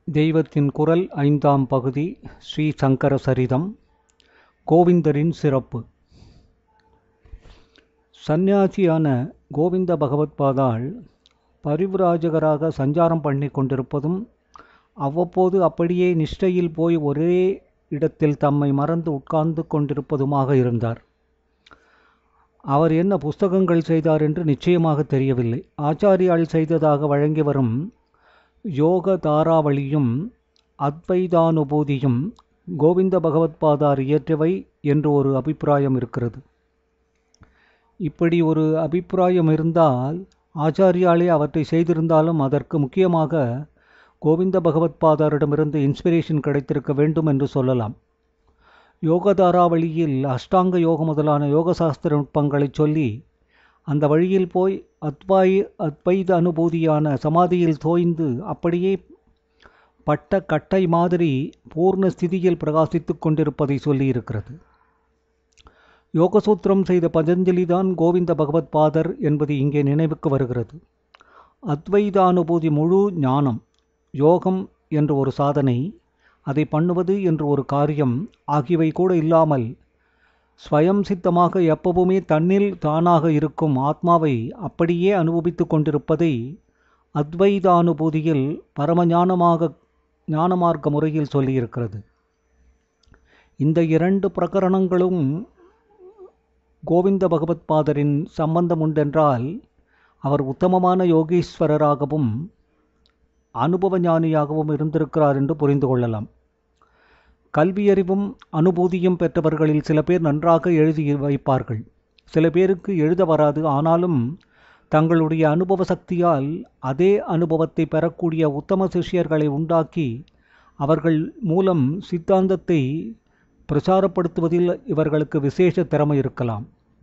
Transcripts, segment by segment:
தெய்வத்தின் குரல் ஐந்தாம் பகுதி ஸ்ரீ சங்கர சரிதம் கோவிந்தரின் சிறப்பு சந்நியாசியான கோவிந்த பகவத்பாதாள் பரிவ்ராஜகராக சஞ்சாரம் பண்ணி கொண்டிருப்பதும் அவ்வப்போது அப்படியே நிஷ்டையில் போய் ஒரே இடத்தில் தம்மை மறந்து உட்கார்ந்து கொண்டிருப்பதுமாக இருந்தார் அவர் என்ன புஸ்தகங்கள் செய்தார் என்று நிச்சயமாக தெரியவில்லை ஆச்சாரியால் செய்ததாக வழங்கி வரும் யோக தாராவளியும் அத்வைதானுபூதியும் கோவிந்த பகவத்பாதார் இயற்றவை என்று ஒரு அபிப்பிராயம் இருக்கிறது இப்படி ஒரு அபிப்பிராயம் இருந்தால் ஆச்சாரியாலே அவற்றை செய்திருந்தாலும் அதற்கு முக்கியமாக கோவிந்த பகவத்பாதாரிடமிருந்து இன்ஸ்பிரேஷன் கிடைத்திருக்க வேண்டும் என்று சொல்லலாம் யோகதாராவளியில் அஷ்டாங்க யோகம் முதலான யோக சாஸ்திர நுட்பங்களை சொல்லி அந்த வழியில் போய் அத்வாய் அத்வைத அனுபூதியான சமாதியில் தோய்ந்து அப்படியே பட்ட கட்டை மாதிரி பூர்ண ஸ்திதியில் பிரகாசித்து கொண்டிருப்பதை சொல்லியிருக்கிறது யோகசூத்திரம் செய்த பதஞ்சலி தான் கோவிந்த பகவத் பாதர் என்பது இங்கே நினைவுக்கு வருகிறது அத்வைதானுபூதி முழு ஞானம் யோகம் என்ற ஒரு சாதனை அதை பண்ணுவது என்று ஒரு காரியம் ஆகியவை கூட இல்லாமல் ஸ்வயம் சித்தமாக எப்பவுமே தன்னில் தானாக இருக்கும் ஆத்மாவை அப்படியே அனுபவித்து கொண்டிருப்பதை அத்வைதானுபூதியில் பரமஞானமாக ஞானமார்க்க முறையில் சொல்லியிருக்கிறது இந்த இரண்டு பிரகரணங்களும் கோவிந்த பகவத் பாதரின் சம்பந்தம் உண்டென்றால் அவர் உத்தமமான யோகீஸ்வரராகவும் அனுபவ ஞானியாகவும் இருந்திருக்கிறார் என்று புரிந்து கொள்ளலாம் கல்வியறிவும் அனுபூதியும் பெற்றவர்களில் சில பேர் நன்றாக எழுதி வைப்பார்கள் சில பேருக்கு எழுத வராது ஆனாலும் தங்களுடைய அனுபவ சக்தியால் அதே அனுபவத்தை பெறக்கூடிய உத்தம சிஷ்யர்களை உண்டாக்கி அவர்கள் மூலம் சித்தாந்தத்தை பிரச்சாரப்படுத்துவதில் இவர்களுக்கு விசேஷ திறமை இருக்கலாம்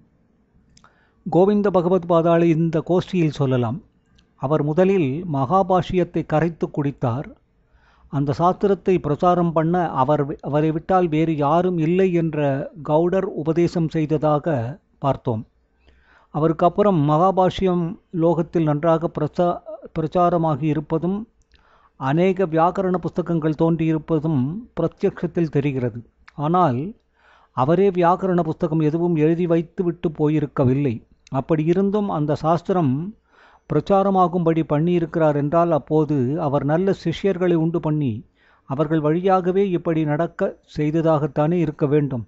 கோவிந்த பகவத் பாதாளை இந்த கோஷ்டியில் சொல்லலாம் அவர் முதலில் மகாபாஷ்யத்தை கரைத்து குடித்தார் அந்த சாஸ்திரத்தை பிரச்சாரம் பண்ண அவர் அவரை விட்டால் வேறு யாரும் இல்லை என்ற கவுடர் உபதேசம் செய்ததாக பார்த்தோம் அவருக்கு அப்புறம் மகாபாஷ்யம் லோகத்தில் நன்றாக பிரச்சா பிரச்சாரமாகி இருப்பதும் அநேக வியாக்கரண புஸ்தகங்கள் தோன்றியிருப்பதும் பிரத்யக்ஷத்தில் தெரிகிறது ஆனால் அவரே வியாக்கரண புஸ்தகம் எதுவும் எழுதி வைத்து விட்டு போயிருக்கவில்லை அப்படி இருந்தும் அந்த சாஸ்திரம் பிரச்சாரமாகும்படி பண்ணியிருக்கிறார் என்றால் அப்போது அவர் நல்ல சிஷ்யர்களை உண்டு பண்ணி அவர்கள் வழியாகவே இப்படி நடக்க செய்ததாகத்தானே இருக்க வேண்டும்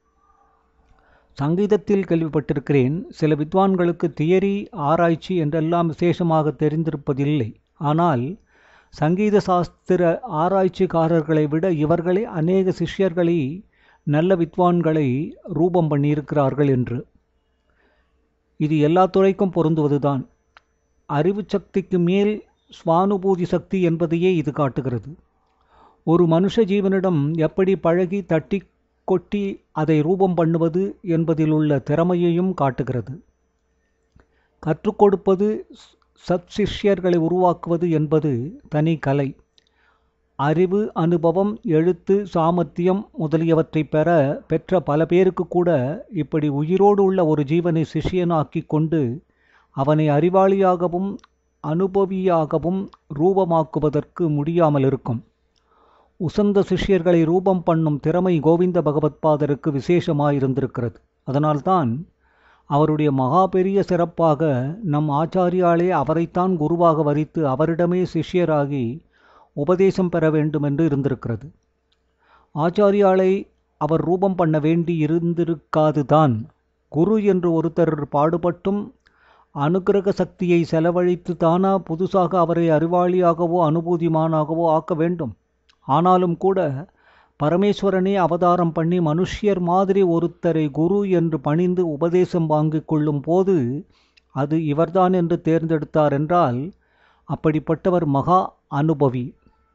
சங்கீதத்தில் கேள்விப்பட்டிருக்கிறேன் சில வித்வான்களுக்கு தியரி ஆராய்ச்சி என்றெல்லாம் விசேஷமாக தெரிந்திருப்பதில்லை ஆனால் சங்கீத சாஸ்திர ஆராய்ச்சிக்காரர்களை விட இவர்களே அநேக சிஷ்யர்களை நல்ல வித்வான்களை ரூபம் பண்ணியிருக்கிறார்கள் என்று இது எல்லா துறைக்கும் பொருந்துவதுதான் அறிவு சக்திக்கு மேல் சுவானுபூதி சக்தி என்பதையே இது காட்டுகிறது ஒரு மனுஷ ஜீவனிடம் எப்படி பழகி தட்டி கொட்டி அதை ரூபம் பண்ணுவது என்பதில் உள்ள திறமையையும் காட்டுகிறது கற்றுக் கொடுப்பது சத் சிஷ்யர்களை உருவாக்குவது என்பது தனி கலை அறிவு அனுபவம் எழுத்து சாமர்த்தியம் முதலியவற்றை பெற பெற்ற பல பேருக்கு கூட இப்படி உயிரோடு உள்ள ஒரு ஜீவனை சிஷியனாக்கி கொண்டு அவனை அறிவாளியாகவும் அனுபவியாகவும் ரூபமாக்குவதற்கு முடியாமல் இருக்கும் உசந்த சிஷ்யர்களை ரூபம் பண்ணும் திறமை கோவிந்த பகவத்பாதருக்கு விசேஷமாயிருந்திருக்கிறது அதனால்தான் அவருடைய மகா பெரிய சிறப்பாக நம் ஆச்சாரியாலே அவரைத்தான் குருவாக வரித்து அவரிடமே சிஷ்யராகி உபதேசம் பெற வேண்டும் என்று இருந்திருக்கிறது ஆச்சாரியாலை அவர் ரூபம் பண்ண வேண்டி இருந்திருக்காதுதான் குரு என்று ஒருத்தர் பாடுபட்டும் அனுகிரக சக்தியை செலவழித்து தானா புதுசாக அவரை அறிவாளியாகவோ அனுபூதிமானாகவோ ஆக்க வேண்டும் ஆனாலும் கூட பரமேஸ்வரனே அவதாரம் பண்ணி மனுஷியர் மாதிரி ஒருத்தரை குரு என்று பணிந்து உபதேசம் வாங்கிக் கொள்ளும் போது அது இவர்தான் என்று தேர்ந்தெடுத்தார் என்றால் அப்படிப்பட்டவர் மகா அனுபவி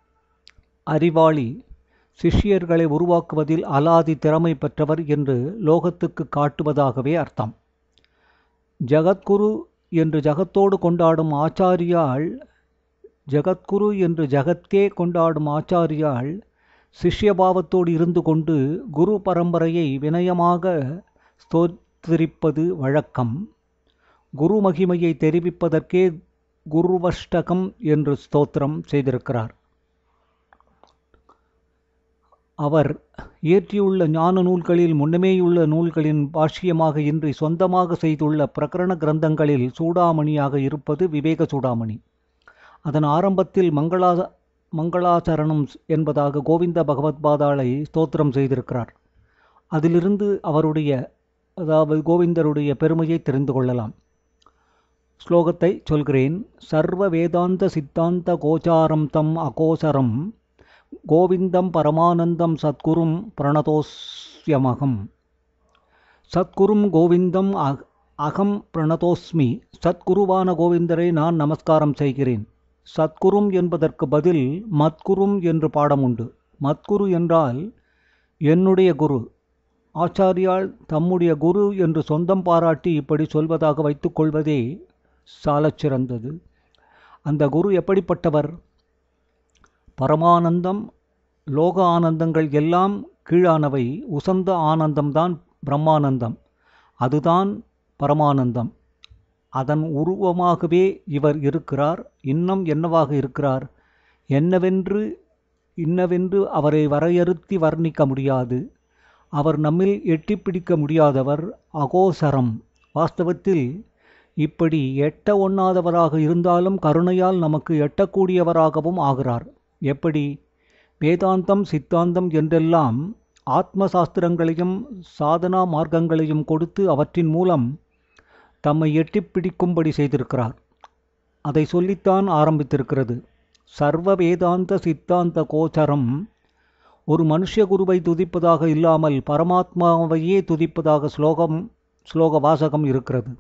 அறிவாளி சிஷ்யர்களை உருவாக்குவதில் அலாதி திறமை பெற்றவர் என்று லோகத்துக்கு காட்டுவதாகவே அர்த்தம் ஜகத்குரு என்று ஜகத்தோடு கொண்டாடும் ஆச்சாரியாள் ஜகத்குரு என்று ஜகத்தே கொண்டாடும் ஆச்சாரியாள் சிஷ்யபாவத்தோடு இருந்து கொண்டு குரு பரம்பரையை வினயமாக ஸ்தோத்திரிப்பது வழக்கம் குரு மகிமையை தெரிவிப்பதற்கே குருவஷ்டகம் என்று ஸ்தோத்திரம் செய்திருக்கிறார் அவர் இயற்றியுள்ள ஞான நூல்களில் முன்னமேயுள்ள நூல்களின் பாஷ்யமாக இன்றி சொந்தமாக செய்துள்ள பிரகரண கிரந்தங்களில் சூடாமணியாக இருப்பது விவேக சூடாமணி அதன் ஆரம்பத்தில் மங்களா மங்களாச்சரணம் என்பதாக கோவிந்த பகவத்பாதாளை ஸ்தோத்திரம் செய்திருக்கிறார் அதிலிருந்து அவருடைய அதாவது கோவிந்தருடைய பெருமையை தெரிந்து கொள்ளலாம் ஸ்லோகத்தை சொல்கிறேன் சர்வ வேதாந்த சித்தாந்த கோச்சாரம் தம் அகோசரம் கோவிந்தம் பரமானந்தம் சத்குரும் பிரணதோஸ்யமகம் சத்குரும் கோவிந்தம் அக அகம் பிரணதோஸ்மி சத்குருவான கோவிந்தரை நான் நமஸ்காரம் செய்கிறேன் சத்குரும் என்பதற்கு பதில் மத்குரும் என்று பாடம் உண்டு மத்குரு என்றால் என்னுடைய குரு ஆச்சாரியால் தம்முடைய குரு என்று சொந்தம் பாராட்டி இப்படி சொல்வதாக வைத்துக்கொள்வதே சாலச் சிறந்தது அந்த குரு எப்படிப்பட்டவர் பரமானந்தம் லோக ஆனந்தங்கள் எல்லாம் கீழானவை உசந்த ஆனந்தம்தான் பிரம்மானந்தம் அதுதான் பரமானந்தம் அதன் உருவமாகவே இவர் இருக்கிறார் இன்னும் என்னவாக இருக்கிறார் என்னவென்று இன்னவென்று அவரை வரையறுத்தி வர்ணிக்க முடியாது அவர் நம்மில் எட்டி பிடிக்க முடியாதவர் அகோசரம் வாஸ்தவத்தில் இப்படி எட்ட ஒண்ணாதவராக இருந்தாலும் கருணையால் நமக்கு எட்டக்கூடியவராகவும் ஆகிறார் எப்படி வேதாந்தம் சித்தாந்தம் என்றெல்லாம் ஆத்ம சாஸ்திரங்களையும் சாதனா மார்க்கங்களையும் கொடுத்து அவற்றின் மூலம் தம்மை எட்டிப் பிடிக்கும்படி செய்திருக்கிறார் அதை சொல்லித்தான் ஆரம்பித்திருக்கிறது சர்வ வேதாந்த சித்தாந்த கோச்சரம் ஒரு மனுஷ குருவை துதிப்பதாக இல்லாமல் பரமாத்மாவையே துதிப்பதாக ஸ்லோகம் ஸ்லோக வாசகம் இருக்கிறது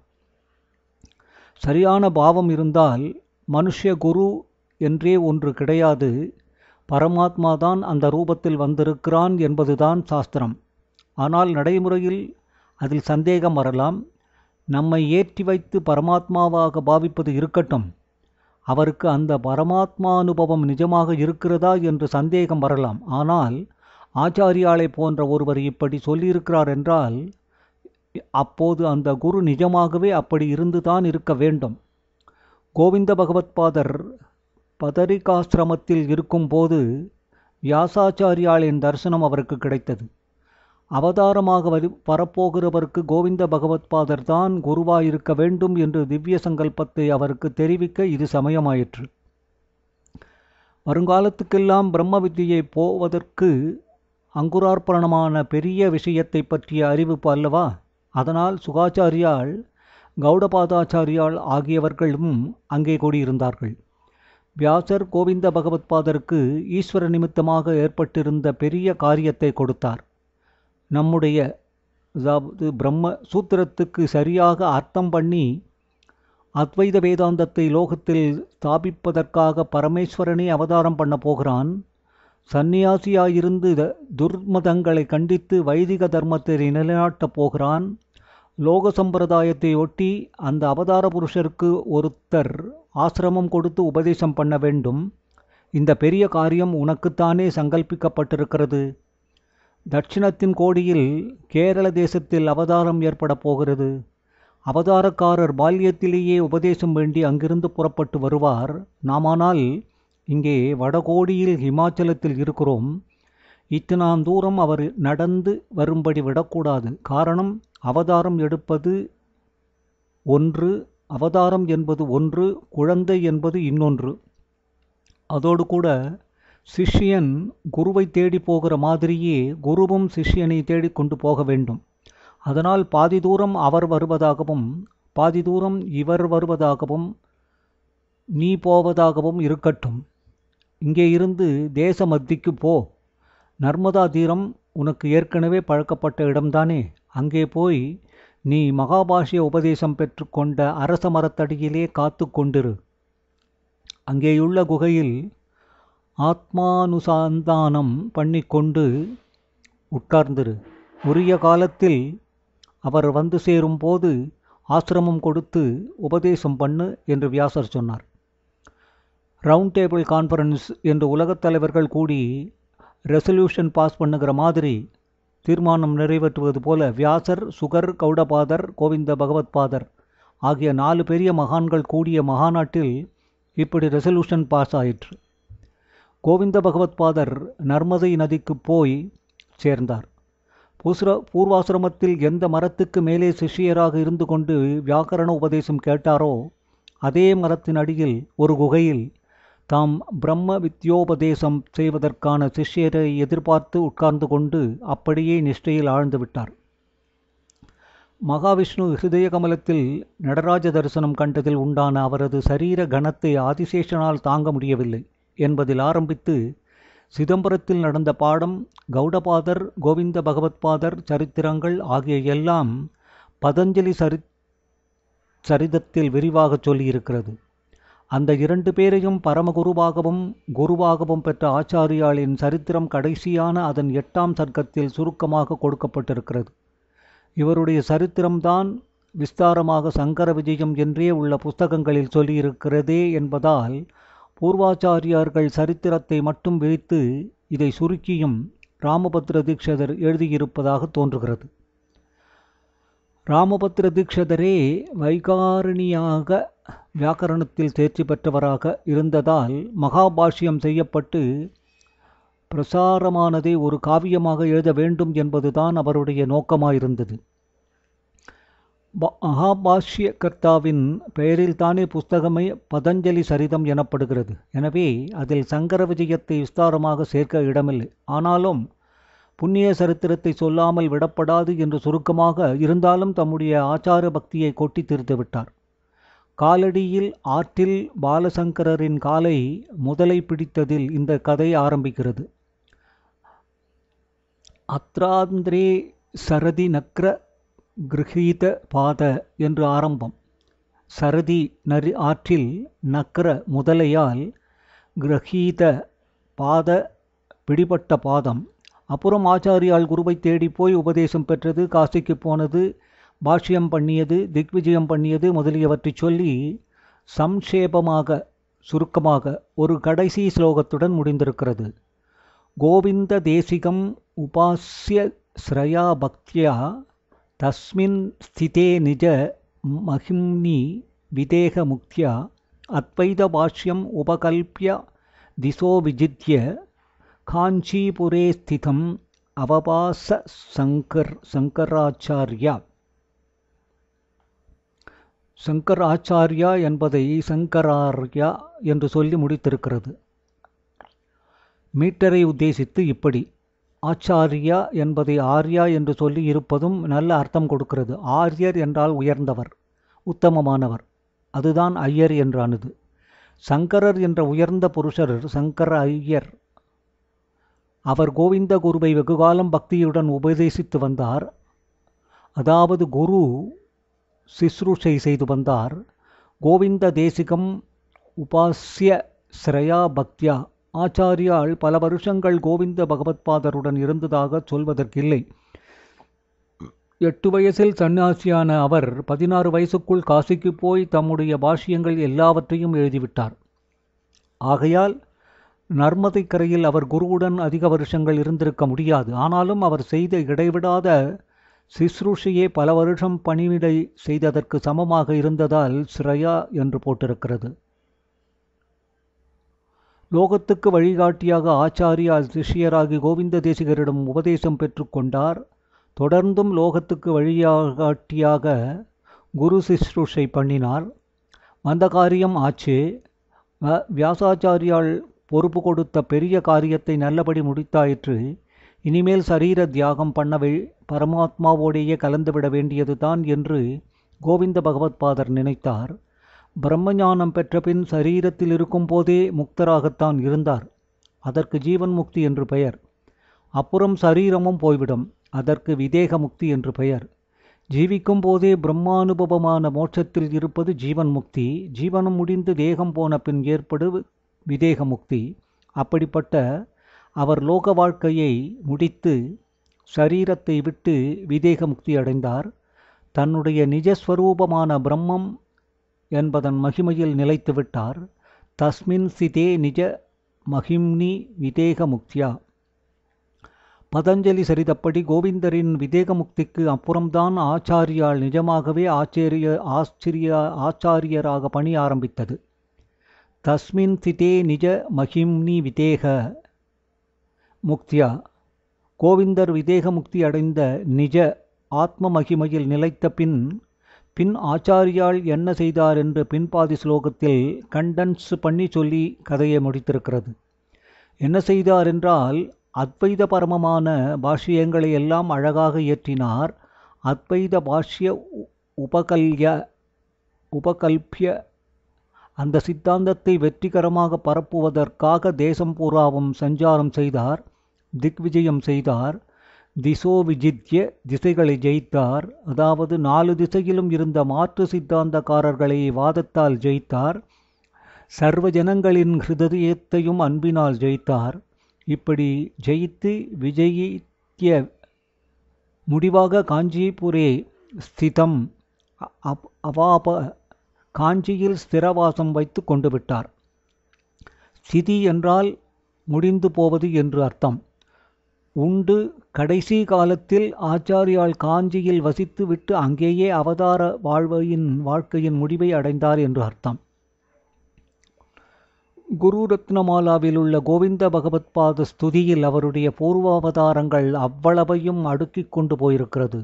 சரியான பாவம் இருந்தால் மனுஷ குரு என்றே ஒன்று கிடையாது பரமாத்மா தான் அந்த ரூபத்தில் வந்திருக்கிறான் என்பதுதான் சாஸ்திரம் ஆனால் நடைமுறையில் அதில் சந்தேகம் வரலாம் நம்மை ஏற்றி வைத்து பரமாத்மாவாக பாவிப்பது இருக்கட்டும் அவருக்கு அந்த பரமாத்மானுபவம் நிஜமாக இருக்கிறதா என்று சந்தேகம் வரலாம் ஆனால் ஆச்சாரியாலை போன்ற ஒருவர் இப்படி சொல்லியிருக்கிறார் என்றால் அப்போது அந்த குரு நிஜமாகவே அப்படி இருந்துதான் இருக்க வேண்டும் கோவிந்த பகவத்பாதர் பதரிகாசிரமத்தில் இருக்கும்போது வியாசாச்சாரியாளின் தரிசனம் அவருக்கு கிடைத்தது அவதாரமாக வரு வரப்போகிறவருக்கு கோவிந்த பகவத்பாதர் தான் குருவாயிருக்க வேண்டும் என்று திவ்ய சங்கல்பத்தை அவருக்கு தெரிவிக்க இது சமயமாயிற்று வருங்காலத்துக்கெல்லாம் பிரம்ம வித்தியை போவதற்கு அங்குரார்ப்பணமான பெரிய விஷயத்தை பற்றிய அறிவிப்பு அல்லவா அதனால் சுகாச்சாரியால் கௌடபாதாச்சாரியால் ஆகியவர்களும் அங்கே கூடியிருந்தார்கள் வியாசர் கோவிந்த பகவத்பாதருக்கு ஈஸ்வர நிமித்தமாக ஏற்பட்டிருந்த பெரிய காரியத்தை கொடுத்தார் நம்முடைய அதாவது பிரம்ம சூத்திரத்துக்கு சரியாக அர்த்தம் பண்ணி அத்வைத வேதாந்தத்தை லோகத்தில் ஸ்தாபிப்பதற்காக பரமேஸ்வரனே அவதாரம் பண்ண போகிறான் சந்நியாசியாயிருந்து துர்மதங்களை கண்டித்து வைதிக தர்மத்தை நிலைநாட்டப் போகிறான் லோக சம்பிரதாயத்தை ஒட்டி அந்த அவதார புருஷருக்கு ஒருத்தர் ஆசிரமம் கொடுத்து உபதேசம் பண்ண வேண்டும் இந்த பெரிய காரியம் உனக்குத்தானே சங்கல்பிக்கப்பட்டிருக்கிறது தட்சிணத்தின் கோடியில் கேரள தேசத்தில் அவதாரம் ஏற்பட போகிறது அவதாரக்காரர் பால்யத்திலேயே உபதேசம் வேண்டி அங்கிருந்து புறப்பட்டு வருவார் நாமானால் இங்கே வடகோடியில் ஹிமாச்சலத்தில் இருக்கிறோம் இத்தனாம் தூரம் அவர் நடந்து வரும்படி விடக்கூடாது காரணம் அவதாரம் எடுப்பது ஒன்று அவதாரம் என்பது ஒன்று குழந்தை என்பது இன்னொன்று அதோடு கூட சிஷ்யன் குருவை தேடி போகிற மாதிரியே குருவும் சிஷ்யனை தேடி கொண்டு போக வேண்டும் அதனால் பாதி தூரம் அவர் வருவதாகவும் பாதி தூரம் இவர் வருவதாகவும் நீ போவதாகவும் இருக்கட்டும் இங்கே இருந்து தேச மத்திக்கு போ நர்மதா தீரம் உனக்கு ஏற்கனவே பழக்கப்பட்ட இடம்தானே அங்கே போய் நீ மகாபாஷ்ய உபதேசம் பெற்றுக்கொண்ட அரச மரத்தடியிலே காத்து கொண்டிரு அங்கேயுள்ள குகையில் ஆத்மானுசந்தானம் பண்ணிக்கொண்டு உட்கார்ந்திரு உரிய காலத்தில் அவர் வந்து சேரும்போது ஆசிரமம் கொடுத்து உபதேசம் பண்ணு என்று வியாசர் சொன்னார் ரவுண்ட் டேபிள் கான்ஃபரன்ஸ் என்று உலகத் தலைவர்கள் கூடி ரெசல்யூஷன் பாஸ் பண்ணுகிற மாதிரி தீர்மானம் நிறைவேற்றுவது போல வியாசர் சுகர் கௌடபாதர் கோவிந்த பகவத்பாதர் ஆகிய நாலு பெரிய மகான்கள் கூடிய மகாநாட்டில் இப்படி ரெசல்யூஷன் பாஸ் ஆயிற்று கோவிந்த பகவத்பாதர் நர்மதை நதிக்கு போய் சேர்ந்தார் பூசுர பூர்வாசிரமத்தில் எந்த மரத்துக்கு மேலே சிஷ்யராக இருந்து கொண்டு வியாக்கரண உபதேசம் கேட்டாரோ அதே மரத்தின் அடியில் ஒரு குகையில் தாம் பிரம்ம வித்யோபதேசம் செய்வதற்கான சிஷ்யரை எதிர்பார்த்து உட்கார்ந்து கொண்டு அப்படியே நிஷ்டையில் ஆழ்ந்து விட்டார் மகாவிஷ்ணு ஹிருதய கமலத்தில் நடராஜ தரிசனம் கண்டதில் உண்டான அவரது சரீர கணத்தை ஆதிசேஷனால் தாங்க முடியவில்லை என்பதில் ஆரம்பித்து சிதம்பரத்தில் நடந்த பாடம் கௌடபாதர் கோவிந்த பகவத்பாதர் சரித்திரங்கள் ஆகிய எல்லாம் பதஞ்சலி சரி சரிதத்தில் விரிவாக சொல்லியிருக்கிறது அந்த இரண்டு பேரையும் பரமகுருவாகவும் குருவாகவும் பெற்ற ஆச்சாரியாளின் சரித்திரம் கடைசியான அதன் எட்டாம் சர்க்கத்தில் சுருக்கமாக கொடுக்கப்பட்டிருக்கிறது இவருடைய சரித்திரம்தான் விஸ்தாரமாக சங்கர விஜயம் என்றே உள்ள புஸ்தகங்களில் சொல்லியிருக்கிறதே என்பதால் பூர்வாச்சாரியார்கள் சரித்திரத்தை மட்டும் விரித்து இதை சுருக்கியும் ராமபத்ர தீட்சிதர் எழுதியிருப்பதாக தோன்றுகிறது ராமபத்ர தீட்சிதரே வைகாரணியாக வியாக்கரணத்தில் தேர்ச்சி பெற்றவராக இருந்ததால் மகாபாஷ்யம் செய்யப்பட்டு பிரசாரமானதை ஒரு காவியமாக எழுத வேண்டும் என்பதுதான் அவருடைய நோக்கமாயிருந்தது மகாபாஷ்ய கர்த்தாவின் பெயரில்தானே புஸ்தகமே பதஞ்சலி சரிதம் எனப்படுகிறது எனவே அதில் சங்கர விஜயத்தை விஸ்தாரமாக சேர்க்க இடமில்லை ஆனாலும் புண்ணிய சரித்திரத்தை சொல்லாமல் விடப்படாது என்று சுருக்கமாக இருந்தாலும் தம்முடைய ஆச்சார பக்தியை கொட்டி தீர்த்து விட்டார் காலடியில் ஆற்றில் பாலசங்கரின் காலை முதலை பிடித்ததில் இந்த கதை ஆரம்பிக்கிறது அத்ராந்திரே சரதி நக்ர கிரகீத பாத என்று ஆரம்பம் சரதி நரி ஆற்றில் நக்கர முதலையால் கிரகீத பாத பிடிபட்ட பாதம் அப்புறம் ஆச்சாரியால் குருவை தேடி போய் உபதேசம் பெற்றது காசிக்கு போனது பாஷ்யம் பண்ணியது திக்விஜயம் பண்ணியது முதலியவற்றை சொல்லி சம்ஷேபமாக சுருக்கமாக ஒரு கடைசி ஸ்லோகத்துடன் முடிந்திருக்கிறது கோவிந்த தேசிகம் உபாசிய ஸ்ரயா பக்தியா தஸ்மின் ஸ்திதே நிஜ மகிம்னி விதேக முக்தியா அத்வைத பாஷ்யம் உபகல்பிய திசோ விஜித்ய காஞ்சிபுரே ஸ்திதம் அவபாச சங்கர் சங்கராச்சாரியா சங்கர் ஆச்சாரியா என்பதை சங்கரார்யா என்று சொல்லி முடித்திருக்கிறது மீட்டரை உத்தேசித்து இப்படி ஆச்சாரியா என்பதை ஆர்யா என்று சொல்லி இருப்பதும் நல்ல அர்த்தம் கொடுக்கிறது ஆரியர் என்றால் உயர்ந்தவர் உத்தமமானவர் அதுதான் ஐயர் என்றானது சங்கரர் என்ற உயர்ந்த புருஷர் சங்கர ஐயர் அவர் கோவிந்த குருவை வெகுகாலம் பக்தியுடன் உபதேசித்து வந்தார் அதாவது குரு சிஸ்ருஷை செய்து வந்தார் கோவிந்த தேசிகம் உபாசிய ஸ்ரயா பக்தியா ஆச்சாரியால் பல வருஷங்கள் கோவிந்த பகவத்பாதருடன் இருந்ததாக சொல்வதற்கில்லை எட்டு வயசில் சன்னியாசியான அவர் பதினாறு வயசுக்குள் காசிக்கு போய் தம்முடைய பாஷ்யங்கள் எல்லாவற்றையும் எழுதிவிட்டார் ஆகையால் நர்மதை கரையில் அவர் குருவுடன் அதிக வருஷங்கள் இருந்திருக்க முடியாது ஆனாலும் அவர் செய்த இடைவிடாத சிஸ்ருஷியே பல வருஷம் பணிவிடை செய்ததற்கு சமமாக இருந்ததால் ஸ்ரயா என்று போட்டிருக்கிறது லோகத்துக்கு வழிகாட்டியாக ஆச்சாரியா சிஷ்யராகி கோவிந்த தேசிகரிடம் உபதேசம் பெற்றுக்கொண்டார் தொடர்ந்தும் லோகத்துக்கு வழிகாட்டியாக குரு சிஸ்ருஷை பண்ணினார் வந்த காரியம் ஆச்சு வியாசாச்சாரியால் பொறுப்பு கொடுத்த பெரிய காரியத்தை நல்லபடி முடித்தாயிற்று இனிமேல் சரீர தியாகம் பண்ணவே பரமாத்மாவோடையே கலந்துவிட வேண்டியதுதான் என்று கோவிந்த பகவத்பாதர் நினைத்தார் பிரம்மஞானம் பெற்ற பின் சரீரத்தில் இருக்கும் போதே முக்தராகத்தான் இருந்தார் அதற்கு ஜீவன் முக்தி என்று பெயர் அப்புறம் சரீரமும் போய்விடும் அதற்கு விதேக முக்தி என்று பெயர் ஜீவிக்கும் போதே பிரம்மானுபவமான மோட்சத்தில் இருப்பது ஜீவன் முக்தி ஜீவனம் முடிந்து தேகம் போன பின் ஏற்படு விதேக முக்தி அப்படிப்பட்ட அவர் லோக வாழ்க்கையை முடித்து சரீரத்தை விட்டு விதேக முக்தி அடைந்தார் தன்னுடைய நிஜஸ்வரூபமான பிரம்மம் என்பதன் மகிமையில் நிலைத்து விட்டார் தஸ்மின் சிதே நிஜ மகிம்னி விதேக முக்தியா பதஞ்சலி சரிதப்படி கோவிந்தரின் விதேக முக்திக்கு அப்புறம்தான் ஆச்சாரியால் நிஜமாகவே ஆச்சரிய ஆச்சரிய ஆச்சாரியராக பணி ஆரம்பித்தது தஸ்மின் சிதே நிஜ மகிம்னி விதேக முக்தியா கோவிந்தர் விதேக முக்தி அடைந்த நிஜ ஆத்ம மகிமையில் நிலைத்த பின் பின் ஆச்சாரியால் என்ன செய்தார் என்று பின்பாதி ஸ்லோகத்தில் கண்டன்ஸ் பண்ணி சொல்லி கதையை முடித்திருக்கிறது என்ன செய்தார் என்றால் அத்வைத பரமமான பாஷ்யங்களை எல்லாம் அழகாக இயற்றினார் அத்வைத பாஷ்ய உபகல்ய உபகல்பிய அந்த சித்தாந்தத்தை வெற்றிகரமாக பரப்புவதற்காக தேசம் பூராவும் சஞ்சாரம் செய்தார் திக்விஜயம் செய்தார் திசோ விஜித்ய திசைகளை ஜெயித்தார் அதாவது நாலு திசையிலும் இருந்த மாற்று சித்தாந்தக்காரர்களை வாதத்தால் ஜெயித்தார் சர்வ ஜனங்களின் ஹிருதயத்தையும் அன்பினால் ஜெயித்தார் இப்படி ஜெயித்து விஜயித்திய முடிவாக காஞ்சிபுரே ஸ்திதம் அவாப காஞ்சியில் ஸ்திரவாசம் வைத்து கொண்டு விட்டார் ஸ்திதி என்றால் முடிந்து போவது என்று அர்த்தம் உண்டு கடைசி காலத்தில் ஆச்சாரியால் காஞ்சியில் வசித்து விட்டு அங்கேயே அவதார வாழ்வையின் வாழ்க்கையின் முடிவை அடைந்தார் என்று அர்த்தம் குரு ரத்னமாலாவில் உள்ள கோவிந்த பகவத் பாத ஸ்துதியில் அவருடைய பூர்வாவதாரங்கள் அவ்வளவையும் அடுக்கிக் கொண்டு போயிருக்கிறது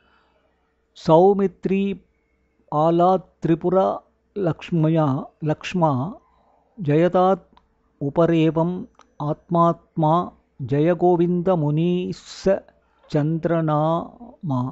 சௌமித்ரி ஆலா திரிபுரா லக்ஷ்மயா லக்ஷ்மா ஜெயதாத் உபரேவம் ஆத்மாத்மா ஜெயகோவிந்த முனீச சந்திரநாமா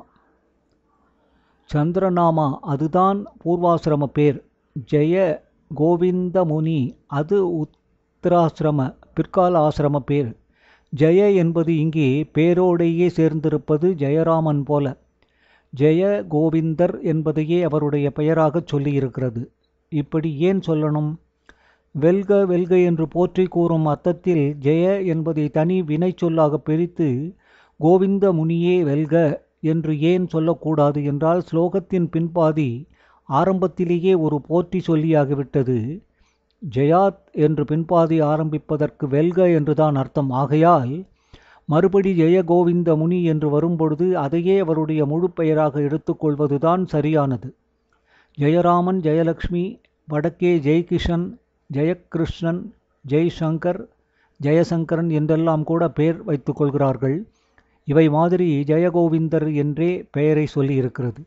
சந்திரநாமா அதுதான் பூர்வாசிரம பேர் ஜெய கோவிந்த முனி அது உத்தராசிரம பிற்கால ஆசிரம பேர் ஜெய என்பது இங்கே பேரோடையே சேர்ந்திருப்பது ஜெயராமன் போல ஜெய கோவிந்தர் என்பதையே அவருடைய பெயராகச் சொல்லியிருக்கிறது இப்படி ஏன் சொல்லணும் வெல்க வெல்க என்று போற்றி கூறும் அர்த்தத்தில் ஜெய என்பதை தனி வினை சொல்லாக பிரித்து கோவிந்த முனியே வெல்க என்று ஏன் சொல்லக்கூடாது என்றால் ஸ்லோகத்தின் பின்பாதி ஆரம்பத்திலேயே ஒரு போற்றி சொல்லியாகிவிட்டது ஜெயாத் என்று பின்பாதி ஆரம்பிப்பதற்கு வெல்க என்றுதான் அர்த்தம் ஆகையால் மறுபடி ஜெய கோவிந்த முனி என்று வரும்பொழுது அதையே அவருடைய முழு பெயராக எடுத்துக்கொள்வதுதான் சரியானது ஜெயராமன் ஜெயலக்ஷ்மி வடக்கே ஜெய்கிஷன் ஜெயகிருஷ்ணன் ஜெய்சங்கர் ஜெயசங்கரன் என்றெல்லாம் கூட பெயர் வைத்துக் கொள்கிறார்கள் இவை மாதிரி ஜெயகோவிந்தர் என்றே பெயரை சொல்லியிருக்கிறது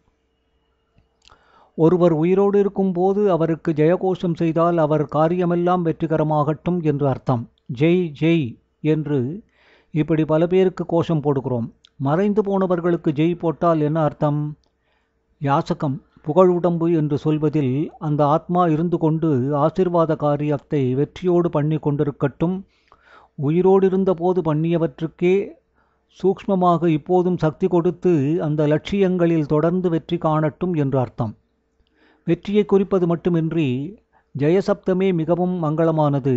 ஒருவர் உயிரோடு இருக்கும்போது அவருக்கு ஜெயகோஷம் செய்தால் அவர் காரியமெல்லாம் வெற்றிகரமாகட்டும் என்று அர்த்தம் ஜெய் ஜெய் என்று இப்படி பல பேருக்கு கோஷம் போடுகிறோம் மறைந்து போனவர்களுக்கு ஜெய் போட்டால் என்ன அர்த்தம் யாசகம் புகழுடம்பு என்று சொல்வதில் அந்த ஆத்மா இருந்து கொண்டு ஆசிர்வாத காரியத்தை வெற்றியோடு பண்ணி கொண்டிருக்கட்டும் உயிரோடு இருந்தபோது பண்ணியவற்றுக்கே சூக்ஷ்மமாக இப்போதும் சக்தி கொடுத்து அந்த லட்சியங்களில் தொடர்ந்து வெற்றி காணட்டும் என்று அர்த்தம் வெற்றியை குறிப்பது மட்டுமின்றி ஜெயசப்தமே மிகவும் மங்களமானது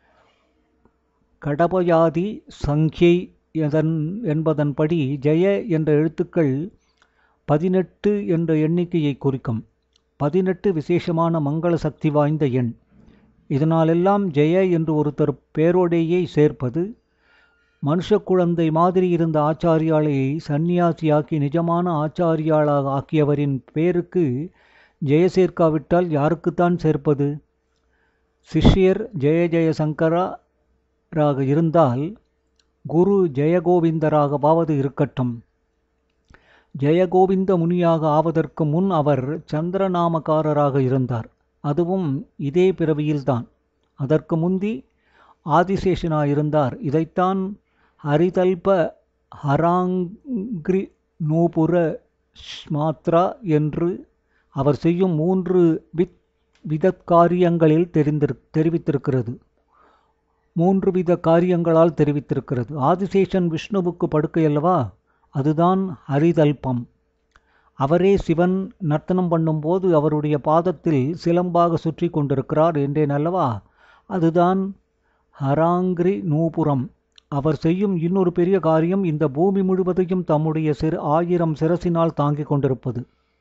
கடபயாதி சங்கியை எதன் என்பதன்படி ஜெய என்ற எழுத்துக்கள் பதினெட்டு என்ற எண்ணிக்கையை குறிக்கும் பதினெட்டு விசேஷமான மங்கள சக்தி வாய்ந்த எண் இதனாலெல்லாம் ஜெய என்று ஒருத்தர் பேரோடையை சேர்ப்பது மனுஷ குழந்தை மாதிரி இருந்த ஆச்சாரியாலை சந்நியாசியாக்கி நிஜமான ஆச்சாரியாளாக ஆக்கியவரின் பேருக்கு ஜெய சேர்க்காவிட்டால் யாருக்குத்தான் சேர்ப்பது சிஷ்யர் ஜெய ஜெய சங்கராக இருந்தால் குரு ஜெயகோவிந்தராகவாவது இருக்கட்டும் ஜெயகோவிந்த முனியாக ஆவதற்கு முன் அவர் சந்திரநாமக்காரராக இருந்தார் அதுவும் இதே பிறவியில்தான் அதற்கு முந்தி ஆதிசேஷனாயிருந்தார் இதைத்தான் ஹரிதல்ப ஹராங்கிரி நூபுர ஸ்மாத்ரா என்று அவர் செய்யும் மூன்று வித் விதக்காரியங்களில் தெரிந்திரு தெரிவித்திருக்கிறது மூன்று வித காரியங்களால் தெரிவித்திருக்கிறது ஆதிசேஷன் விஷ்ணுவுக்கு படுக்கையல்லவா அதுதான் ஹரிதல்பம் அவரே சிவன் நர்த்தனம் பண்ணும்போது அவருடைய பாதத்தில் சிலம்பாக சுற்றி கொண்டிருக்கிறார் என்றேன் அல்லவா அதுதான் ஹராங்கிரி நூபுரம் அவர் செய்யும் இன்னொரு பெரிய காரியம் இந்த பூமி முழுவதையும் தம்முடைய சிறு ஆயிரம் சிரசினால் தாங்கிக் கொண்டிருப்பது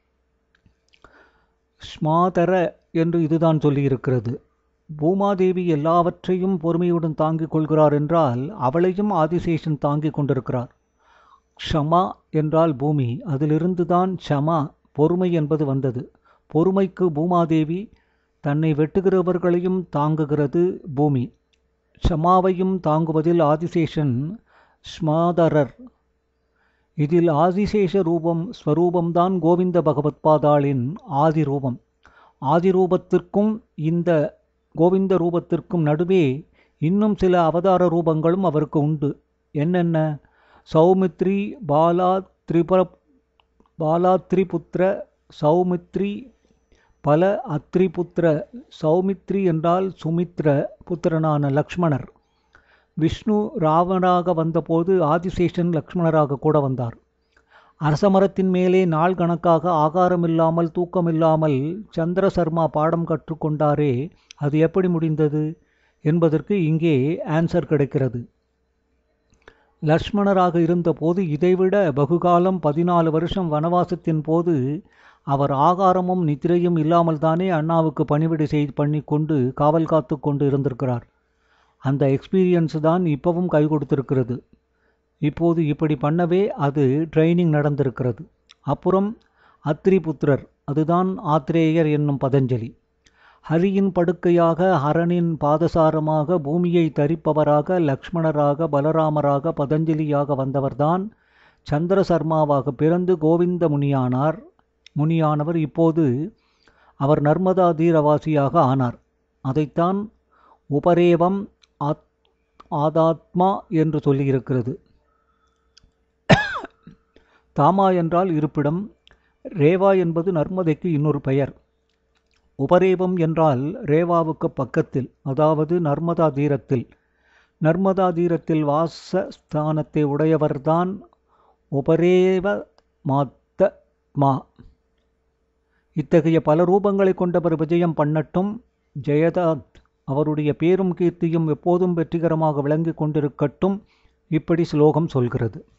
ஸ்மாதர என்று இதுதான் சொல்லியிருக்கிறது பூமாதேவி எல்லாவற்றையும் பொறுமையுடன் தாங்கிக் கொள்கிறார் என்றால் அவளையும் ஆதிசேஷன் தாங்கிக் கொண்டிருக்கிறார் க்ஷமா என்றால் பூமி அதிலிருந்து தான் ஷமா பொறுமை என்பது வந்தது பொறுமைக்கு பூமாதேவி தன்னை வெட்டுகிறவர்களையும் தாங்குகிறது பூமி ஷமாவையும் தாங்குவதில் ஆதிசேஷன் ஸ்மாதரர் இதில் ஆதிசேஷ ரூபம் ஸ்வரூபம்தான் கோவிந்த பகவத்பாதாளின் ஆதி ரூபம் ஆதி ரூபத்திற்கும் இந்த கோவிந்த ரூபத்திற்கும் நடுவே இன்னும் சில அவதார ரூபங்களும் அவருக்கு உண்டு என்னென்ன சௌமித்ரி பாலா திரிபுர பாலா திரிபுத்திர சௌமித்ரி பல அத்ரிபுத்திர சௌமித்ரி என்றால் சுமித்ர புத்திரனான லக்ஷ்மணர் விஷ்ணு ராவணாக வந்தபோது ஆதிசேஷன் லக்ஷ்மணராக கூட வந்தார் அரசமரத்தின் மேலே நாள் கணக்காக ஆகாரமில்லாமல் தூக்கமில்லாமல் சந்திர சர்மா பாடம் கற்றுக்கொண்டாரே அது எப்படி முடிந்தது என்பதற்கு இங்கே ஆன்சர் கிடைக்கிறது லக்ஷ்மணராக இருந்தபோது இதைவிட பகுகாலம் பதினாலு வருஷம் வனவாசத்தின் போது அவர் ஆகாரமும் நித்திரையும் இல்லாமல் தானே அண்ணாவுக்கு பணிவிடை செய் பண்ணி கொண்டு காவல் காத்து கொண்டு இருந்திருக்கிறார் அந்த எக்ஸ்பீரியன்ஸ் தான் இப்போவும் கை கொடுத்திருக்கிறது இப்போது இப்படி பண்ணவே அது ட்ரைனிங் நடந்திருக்கிறது அப்புறம் அத்ரிபுத்திரர் அதுதான் ஆத்ரேயர் என்னும் பதஞ்சலி ஹரியின் படுக்கையாக ஹரனின் பாதசாரமாக பூமியை தரிப்பவராக லக்ஷ்மணராக பலராமராக பதஞ்சலியாக வந்தவர்தான் சந்திர சர்மாவாக பிறந்து கோவிந்த முனியானார் முனியானவர் இப்போது அவர் நர்மதா தீரவாசியாக ஆனார் அதைத்தான் உபரேவம் ஆத் ஆதாத்மா என்று சொல்லியிருக்கிறது தாமா என்றால் இருப்பிடம் ரேவா என்பது நர்மதைக்கு இன்னொரு பெயர் உபரேவம் என்றால் ரேவாவுக்கு பக்கத்தில் அதாவது நர்மதா தீரத்தில் நர்மதா தீரத்தில் வாச ஸ்தானத்தை உடையவர்தான் உபரேவ மாத்த மா இத்தகைய பல ரூபங்களை கொண்டவர் விஜயம் பண்ணட்டும் ஜெயதாத் அவருடைய பேரும் கீர்த்தியும் எப்போதும் வெற்றிகரமாக விளங்கி கொண்டிருக்கட்டும் இப்படி ஸ்லோகம் சொல்கிறது